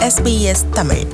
SBS Tamil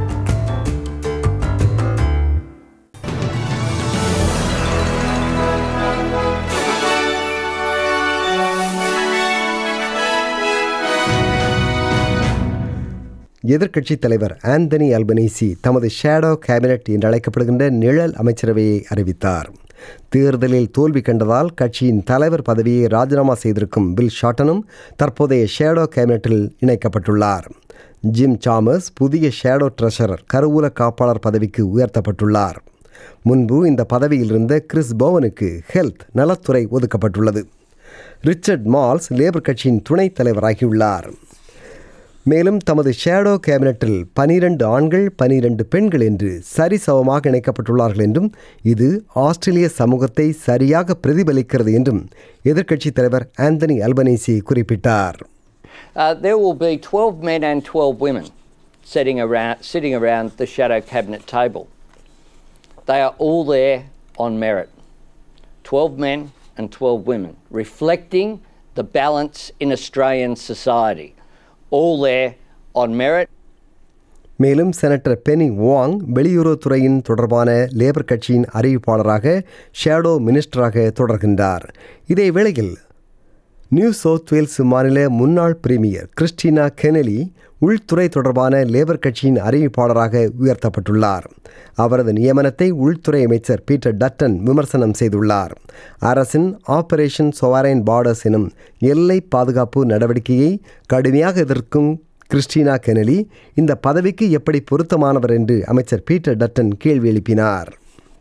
எதிர்க்கட்சித் தலைவர் Anthony Albanese தமது ஷேடோ கேபினட் என்று அழைக்கப்படுகின்ற நிழல் அமைச்சரவையை அறிவித்தார் தேர்தலில் தோல்வி கண்டதால் கட்சியின் தலைவர் பதவியை ராஜினாமா செய்திருக்கும் பில் ஷாட்டனும் தற்போதைய ஷேடோ கேபினட்டில் இணைக்கப்பட்டுள்ளார் ஜிம் சாமர்ஸ் புதிய ஷேடோ ட்ரெஷரர் கருவூல காப்பாளர் பதவிக்கு உயர்த்தப்பட்டுள்ளார் முன்பு இந்த பதவியில் இருந்த கிறிஸ் போவனுக்கு ஹெல்த் நலத்துறை ஒதுக்கப்பட்டுள்ளது ரிச்சர்ட் மால்ஸ் லேபர் கட்சியின் துணைத் தலைவராகியுள்ளார் மேலும் தமது ஷேடோ கேபினட்டில் பனிரெண்டு ஆண்கள் பனிரெண்டு பெண்கள் என்று சரிசமமாக இணைக்கப்பட்டுள்ளார்கள் என்றும் இது ஆஸ்திரேலிய சமூகத்தை சரியாக பிரதிபலிக்கிறது என்றும் எதிர்க்கட்சித் தலைவர் ஆந்தனி அல்பனீசி குறிப்பிட்டார் Uh, there will be 12 men and 12 women sitting around, sitting around the shadow cabinet table. They are all there on merit. 12 men and 12 women, reflecting the balance in Australian society. All there on merit. மேலும் senator Penny Wong வெளியுறவுத்துறையின் தொடர்பான Labor கட்சியின் அறிவிப்பாளராக shadow மினிஸ்டராக தொடர்கின்றார் இதே வேளையில் new south Wales மாநில முன்னாள் premier Christina Keneally உள்துறை தொடர்பான லேபர் கட்சியின் அறிவிப்பாளராக உயர்த்தப்பட்டுள்ளார் அவரது நியமனத்தை உள்துறை அமைச்சர் பீட்டர் டட்டன் விமர்சனம் செய்துள்ளார் அரசின் ஆபரேஷன் சொவாரைன் பார்டர்ஸ் எனும் எல்லை பாதுகாப்பு நடவடிக்கையை கடுமையாக எதிர்க்கும் கிறிஸ்டினா கெனலி இந்த பதவிக்கு எப்படி பொருத்தமானவர் என்று அமைச்சர் பீட்டர் டட்டன் கேள்வி எழுப்பினார்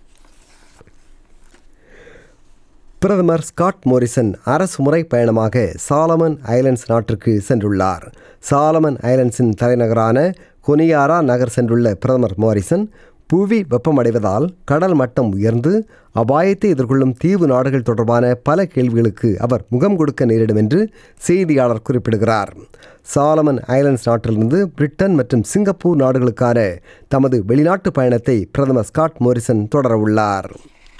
பிரதமர் ஸ்காட் மோரிசன் அரசு முறை பயணமாக சாலமன் ஐலண்ட்ஸ் நாட்டிற்கு சென்றுள்ளார் சாலமன் ஐலண்ட்ஸின் தலைநகரான கொனியாரா நகர் சென்றுள்ள பிரதமர் மோரிசன் புவி வெப்பமடைவதால் கடல் மட்டம் உயர்ந்து அபாயத்தை எதிர்கொள்ளும் தீவு நாடுகள் தொடர்பான பல கேள்விகளுக்கு அவர் முகம் கொடுக்க நேரிடும் என்று செய்தியாளர் குறிப்பிடுகிறார் சாலமன் ஐலண்ட்ஸ் நாட்டிலிருந்து பிரிட்டன் மற்றும் சிங்கப்பூர் நாடுகளுக்கான தமது வெளிநாட்டு பயணத்தை பிரதமர் ஸ்காட் மோரிசன் தொடரவுள்ளார்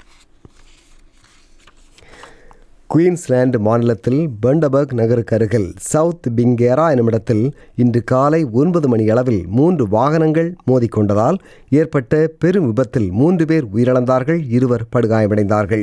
குயின்ஸ்லாந்து மாநிலத்தில் பெண்டபர்க் நகருக்கு அருகில் சவுத் பிங்கேரா என்னுமிடத்தில் இன்று காலை ஒன்பது மணி அளவில் மூன்று வாகனங்கள் மோதிக்கொண்டதால் ஏற்பட்ட பெரும் விபத்தில் மூன்று பேர் உயிரிழந்தார்கள் இருவர் படுகாயமடைந்தார்கள்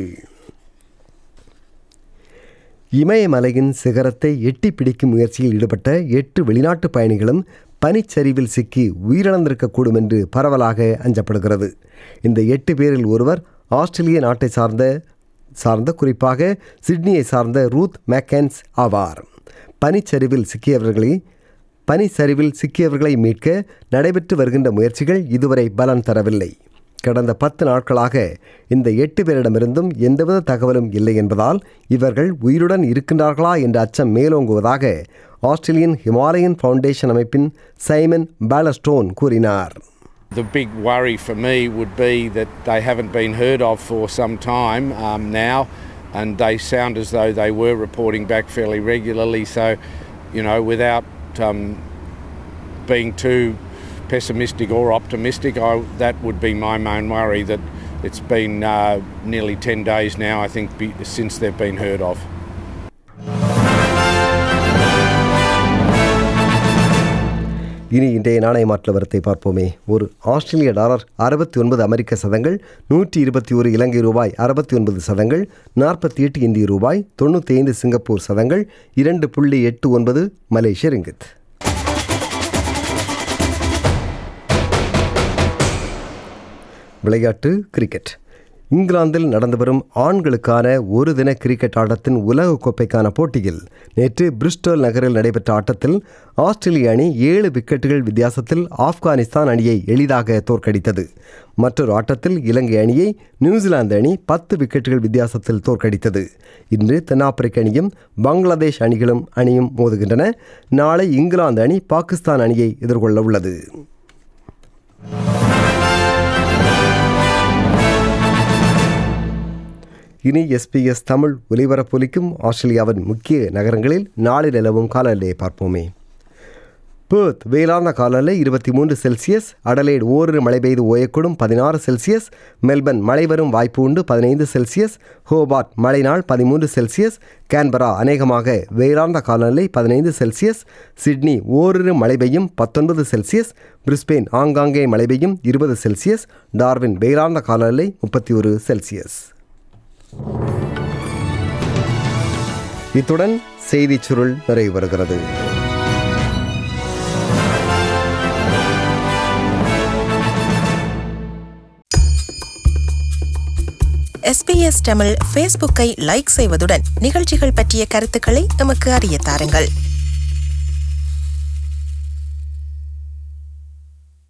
இமயமலையின் சிகரத்தை எட்டி பிடிக்கும் முயற்சியில் ஈடுபட்ட எட்டு வெளிநாட்டு பயணிகளும் பனிச்சரிவில் சிக்கி உயிரிழந்திருக்கக்கூடும் என்று பரவலாக அஞ்சப்படுகிறது இந்த எட்டு பேரில் ஒருவர் ஆஸ்திரேலிய நாட்டை சார்ந்த சார்ந்த குறிப்பாக சிட்னியை சார்ந்த ரூத் மேக்கன்ஸ் ஆவார் பனிச்சரிவில் சிக்கியவர்களை பனிச்சரிவில் சிக்கியவர்களை மீட்க நடைபெற்று வருகின்ற முயற்சிகள் இதுவரை பலன் தரவில்லை கடந்த பத்து நாட்களாக இந்த எட்டு பேரிடமிருந்தும் எந்தவித தகவலும் இல்லை என்பதால் இவர்கள் உயிருடன் இருக்கின்றார்களா என்ற அச்சம் மேலோங்குவதாக ஆஸ்திரேலியன் ஹிமாலயன் ஃபவுண்டேஷன் அமைப்பின் சைமன் பேலஸ்டோன் கூறினார் The big worry for me would be that they haven't been heard of for some time um, now, and they sound as though they were reporting back fairly regularly. So, you know, without um, being too pessimistic or optimistic, I, that would be my main worry. That it's been uh, nearly 10 days now, I think, be, since they've been heard of. இனி இன்றைய நாணய மாற்று வரத்தை பார்ப்போமே ஒரு ஆஸ்திரேலிய dollar அறுபத்தி ஒன்பது அமெரிக்க சதங்கள் நூற்றி இருபத்தி ஒரு இலங்கை ரூபாய் அறுபத்தி ஒன்பது சதங்கள் நாற்பத்தி எட்டு இந்திய ரூபாய் தொண்ணூற்றி ஐந்து சிங்கப்பூர் சதங்கள் இரண்டு புள்ளி எட்டு ஒன்பது மலேசிய ரிங்கித் விளையாட்டு கிரிக்கெட் இங்கிலாந்தில் நடந்து வரும் ஆண்களுக்கான ஒரு தின கிரிக்கெட் ஆட்டத்தின் உலக கோப்பைக்கான போட்டியில் நேற்று பிரிஸ்டல் நகரில் நடைபெற்ற ஆட்டத்தில் ஆஸ்திரேலிய அணி ஏழு விக்கெட்டுகள் வித்தியாசத்தில் ஆப்கானிஸ்தான் அணியை எளிதாக தோற்கடித்தது மற்றொரு ஆட்டத்தில் இலங்கை அணியை நியூசிலாந்து அணி பத்து விக்கெட்டுகள் வித்தியாசத்தில் தோற்கடித்தது இன்று தென்னாப்பிரிக்க அணியும் பங்களாதேஷ் அணிகளும் அணியும் மோதுகின்றன நாளை இங்கிலாந்து அணி பாகிஸ்தான் அணியை எதிர்கொள்ள உள்ளது இனி எஸ்பிஎஸ் தமிழ் ஒலிபரப்பொலிக்கும் ஆஸ்திரேலியாவின் முக்கிய நகரங்களில் நாளை நிலவும் காலநிலையை பார்ப்போமே பேர்த் வெயிலான காலநிலை இருபத்தி மூன்று செல்சியஸ் அடலேட் ஓரிரு மழை பெய்து ஓயக்கூடும் பதினாறு செல்சியஸ் மெல்பர்ன் மழை வரும் வாய்ப்பு உண்டு பதினைந்து செல்சியஸ் ஹோபார்ட் மழை நாள் பதிமூன்று செல்சியஸ் கேன்பரா அநேகமாக வெயிலார்ந்த காலநிலை பதினைந்து செல்சியஸ் சிட்னி ஓரிரு மழை பெய்யும் பத்தொன்பது செல்சியஸ் பிரிஸ்பெயின் ஆங்காங்கே மழை பெய்யும் இருபது செல்சியஸ் டார்வின் வெயிலார்ந்த காலநிலை முப்பத்தி ஒரு செல்சியஸ் இத்துடன் செய்திச் சுருள் நிறைவு வருகிறது எஸ்பிஎஸ் தமிழ் ஃபேஸ்புக்கை லைக் செய்வதுடன் நிகழ்ச்சிகள் பற்றிய கருத்துக்களை எமக்கு அறிய தாருங்கள்